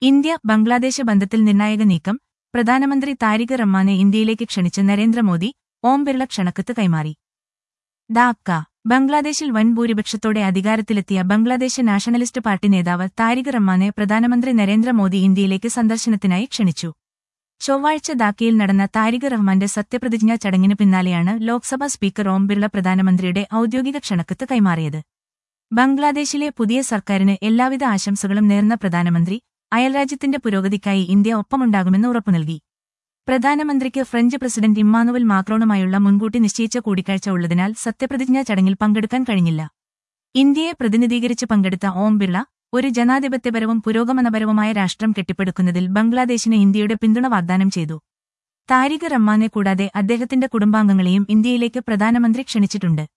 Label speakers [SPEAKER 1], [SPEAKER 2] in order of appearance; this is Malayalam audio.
[SPEAKER 1] ഇന്ത്യ ബംഗ്ലാദേശ് ബന്ധത്തിൽ നിർണായക നീക്കം പ്രധാനമന്ത്രി താരിഖ് റഹ്മാനെ ഇന്ത്യയിലേക്ക് ക്ഷണിച്ച് നരേന്ദ്രമോദി ഓം ബിർള ക്ഷണക്കത്ത് കൈമാറി ധാക്ക ബംഗ്ലാദേശിൽ വൻ ഭൂരിപക്ഷത്തോടെ അധികാരത്തിലെത്തിയ ബംഗ്ലാദേശ് നാഷണലിസ്റ്റ് പാർട്ടി നേതാവ് താരിഖ് റഹ്മാനെ പ്രധാനമന്ത്രി നരേന്ദ്രമോദി ഇന്ത്യയിലേക്ക് സന്ദർശനത്തിനായി ക്ഷണിച്ചു ചൊവ്വാഴ്ച ധാക്കയിൽ നടന്ന താരിഖ് റഹ്മാന്റെ സത്യപ്രതിജ്ഞാ ചടങ്ങിന് പിന്നാലെയാണ് ലോക്സഭാ സ്പീക്കർ ഓം ബിർള പ്രധാനമന്ത്രിയുടെ ഔദ്യോഗിക ക്ഷണക്കത്ത് കൈമാറിയത് ബംഗ്ലാദേശിലെ പുതിയ സർക്കാരിന് എല്ലാവിധ ആശംസകളും നേർന്ന പ്രധാനമന്ത്രി അയൽരാജ്യത്തിന്റെ പുരോഗതിക്കായി ഇന്ത്യ ഒപ്പമുണ്ടാകുമെന്ന് ഉറപ്പു നൽകി പ്രധാനമന്ത്രിക്ക് ഫ്രഞ്ച് പ്രസിഡന്റ് ഇമ്മാനുവൽ മാക്രോണുമായുള്ള മുൻകൂട്ടി നിശ്ചയിച്ച കൂടിക്കാഴ്ച ഉള്ളതിനാൽ സത്യപ്രതിജ്ഞാ ചടങ്ങിൽ പങ്കെടുക്കാൻ കഴിഞ്ഞില്ല ഇന്ത്യയെ പ്രതിനിധീകരിച്ച് പങ്കെടുത്ത ഓം ബിർള ഒരു ജനാധിപത്യപരവും പുരോഗമനപരവുമായ രാഷ്ട്രം കെട്ടിപ്പടുക്കുന്നതിൽ ബംഗ്ലാദേശിന് ഇന്ത്യയുടെ പിന്തുണ വാഗ്ദാനം ചെയ്തു താരിഖ് റഹ്മാനെ കൂടാതെ അദ്ദേഹത്തിന്റെ കുടുംബാംഗങ്ങളെയും ഇന്ത്യയിലേക്ക് പ്രധാനമന്ത്രി ക്ഷണിച്ചിട്ടുണ്ട്